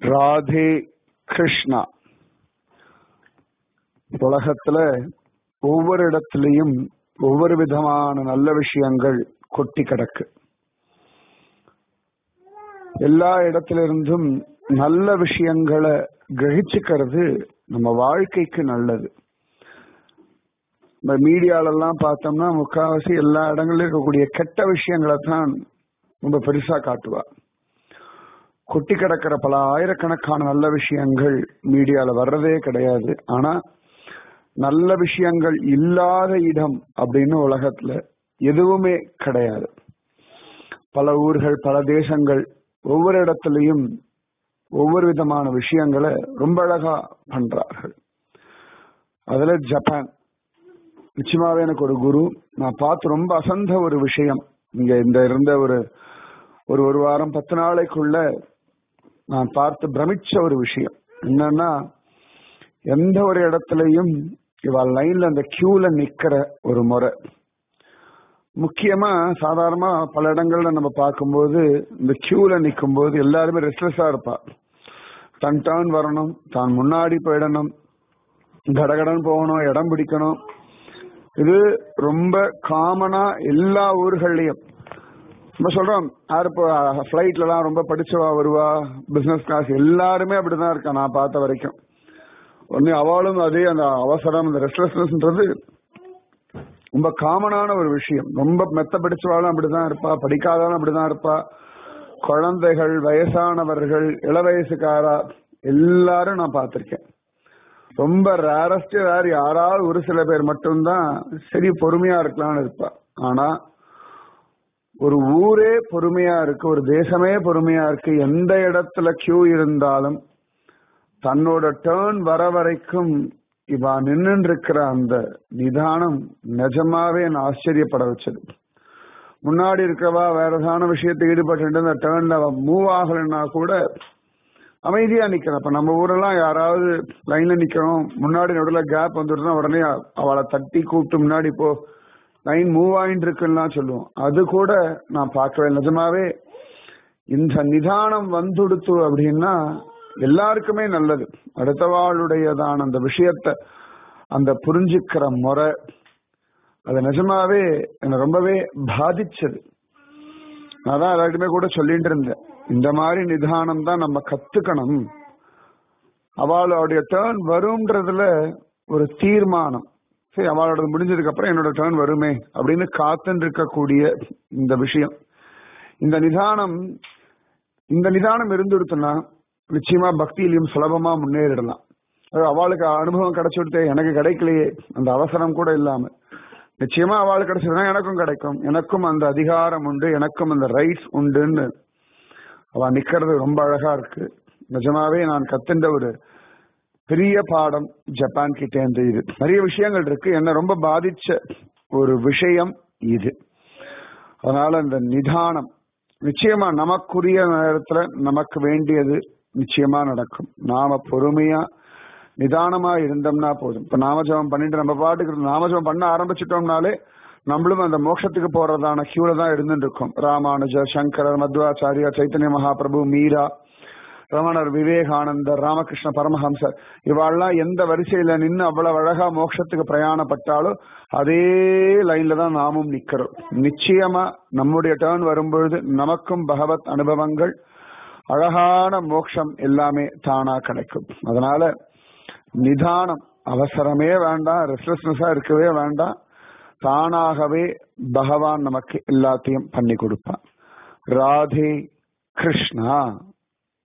ராதே கிருஷ்ணா உலகத்துல ஒவ்வொரு இடத்துலயும் ஒவ்வொரு விதமான நல்ல விஷயங்கள் கொட்டி கிடக்கு எல்லா இடத்திலிருந்தும் நல்ல விஷயங்களை கிரகிச்சுக்கிறது நம்ம வாழ்க்கைக்கு நல்லது இந்த மீடியாலெல்லாம் பார்த்தோம்னா முக்காவாசி எல்லா இடங்களிலும் இருக்கக்கூடிய கெட்ட விஷயங்களை தான் ரொம்ப பெருசா காட்டுவா கொட்டி கிடக்கிற பல ஆயிரக்கணக்கான நல்ல விஷயங்கள் மீடியால வர்றதே கிடையாது ஆனா நல்ல விஷயங்கள் இல்லாத இடம் அப்படின்னு உலகத்துல எதுவுமே கிடையாது பல ஊர்கள் பல தேசங்கள் ஒவ்வொரு இடத்துலையும் ஒவ்வொரு விதமான விஷயங்களை ரொம்ப அழகா பண்றார்கள் அதுல ஜப்பான் நிச்சயமாவே எனக்கு ஒரு குரு நான் பார்த்து ரொம்ப அசந்த ஒரு விஷயம் இங்க இந்த இருந்த ஒரு ஒரு ஒரு வாரம் பத்து நாளைக்குள்ள நான் பார்த்து பிரமிச்ச ஒரு விஷயம் என்னன்னா எந்த ஒரு இடத்துலையும் இவள் லைன்ல அந்த கியூல நிக்கிற ஒரு முறை முக்கியமா சாதாரணமா பல இடங்கள்ல நம்ம பார்க்கும்போது இந்த கியூல நிற்கும் போது எல்லாருமே ரெஸ்ட்லெஸ்ஸா இருப்பா தன் டர்ன் வரணும் தான் முன்னாடி போயிடணும் கடகடன் போகணும் இடம் பிடிக்கணும் இது ரொம்ப காமனா எல்லா ஊர்கள்லயும் நம்ம சொல்றோம் யாரு இப்போ ஃபிளைட்ல எல்லாம் ரொம்ப படிச்சவா வருவா பிசினஸ் கிளாஸ் எல்லாருமே அப்படிதான் இருக்கா நான் பார்த்த வரைக்கும் ஒன்னு அவளும் அதே அந்த அவசரம் அந்த ரெஸ்ட்லெஸ்னஸ்ன்றது ரொம்ப காமனான ஒரு விஷயம் ரொம்ப மெத்த படிச்சவாளும் அப்படிதான் இருப்பா படிக்காதவளும் அப்படிதான் இருப்பா குழந்தைகள் வயசானவர்கள் இள வயசுக்காரா எல்லாரும் நான் பார்த்திருக்கேன் ரொம்ப ரேரஸ்ட் ரேர் யாராவது ஒரு சில பேர் மட்டும்தான் சரி பொறுமையா இருக்கலாம்னு இருப்பா ஆனா ஒரு ஊரே பொறுமையா இருக்கு ஒரு தேசமே பொறுமையா இருக்கு எந்த இடத்துல கியூ இருந்தாலும் தன்னோட டேர்ன் வர வரைக்கும் இவா நின்று இருக்கிற அந்த நிதானம் நிஜமாவே என்ன ஆச்சரியப்பட வச்சது முன்னாடி இருக்கவா வேற ஏதான விஷயத்தை ஈடுபட்டு அந்த டேர்ன்ல மூவ் ஆகலைன்னா கூட அமைதியா நிக்கிறேன் அப்ப நம்ம ஊரெல்லாம் யாராவது லைன்ல நிக்கிறோம் முன்னாடி நடுவில் கேப் வந்துட்டுனா உடனே அவளை தட்டி கூப்பிட்டு முன்னாடி போ லைன் மூவ் ஆயிட்டு இருக்குன்னா சொல்லுவோம் அது கூட நான் பார்க்கவே நிஜமாவே இந்த நிதானம் வந்துடுத்து அப்படின்னா எல்லாருக்குமே நல்லது அடுத்தவாளுடையதான அந்த விஷயத்த அந்த புரிஞ்சுக்கிற முறை அது நிஜமாவே என்ன ரொம்பவே பாதிச்சது நான் தான் எல்லாருக்குமே கூட சொல்லிட்டு இருந்தேன் இந்த மாதிரி நிதானம் தான் நம்ம கத்துக்கணும் அவளுடைய டேர்ன் வரும்ன்றதுல ஒரு தீர்மானம் சரி அவளோட முடிஞ்சதுக்கு அப்புறம் என்னோட டேர்ன் வருமே அப்படின்னு காத்துன்னு இருக்கக்கூடிய இந்த விஷயம் இந்த நிதானம் இந்த நிதானம் இருந்துடுத்துனா நிச்சயமா பக்தியிலையும் சுலபமா முன்னேறிடலாம் அவளுக்கு அனுபவம் கிடைச்சுடுத்தே எனக்கு கிடைக்கலையே அந்த அவசரம் கூட இல்லாம நிச்சயமா அவளுக்கு கிடைச்சதுன்னா எனக்கும் கிடைக்கும் எனக்கும் அந்த அதிகாரம் உண்டு எனக்கும் அந்த ரைட்ஸ் உண்டுன்னு அவ நிக்கிறது ரொம்ப அழகா இருக்கு நிஜமாவே நான் கத்துண்ட ஒரு பெரிய பாடம் ஜப்பான் கிட்ட இருந்து இது நிறைய விஷயங்கள் இருக்கு என்ன ரொம்ப பாதிச்ச ஒரு விஷயம் இது அதனால இந்த நிதானம் நிச்சயமா நமக்குரிய நேரத்துல நமக்கு வேண்டியது நிச்சயமா நடக்கும் நாம பொறுமையா நிதானமா இருந்தோம்னா போதும் இப்ப நாமஜபம் பண்ணிட்டு நம்ம பாட்டுக்கு நாமஜபம் பண்ண ஆரம்பிச்சிட்டோம்னாலே நம்மளும் அந்த மோட்சத்துக்கு போறதான கியூல தான் இருந்துட்டு இருக்கோம் ராமானுஜர் சங்கரர் மத்வாச்சாரியா சைத்தன்ய மகாபிரபு மீரா ரமணர் விவேகானந்தர் ராமகிருஷ்ண பரமஹம்சர் இவாள்லாம் எந்த வரிசையில நின்று அவ்வளவு அழகா மோட்சத்துக்கு பிரயாணப்பட்டாலும் அதே லைன்ல தான் நாமும் நிக்கிறோம் நிச்சயமா நம்முடைய டேர்ன் வரும்பொழுது நமக்கும் பகவத் அனுபவங்கள் அழகான மோட்சம் எல்லாமே தானா கிடைக்கும் அதனால நிதானம் அவசரமே வேண்டாம் ரெஸ்ட்லெஸ்னஸா இருக்கவே வேண்டாம் தானாகவே பகவான் நமக்கு எல்லாத்தையும் பண்ணி கொடுப்பான் ராதே கிருஷ்ணா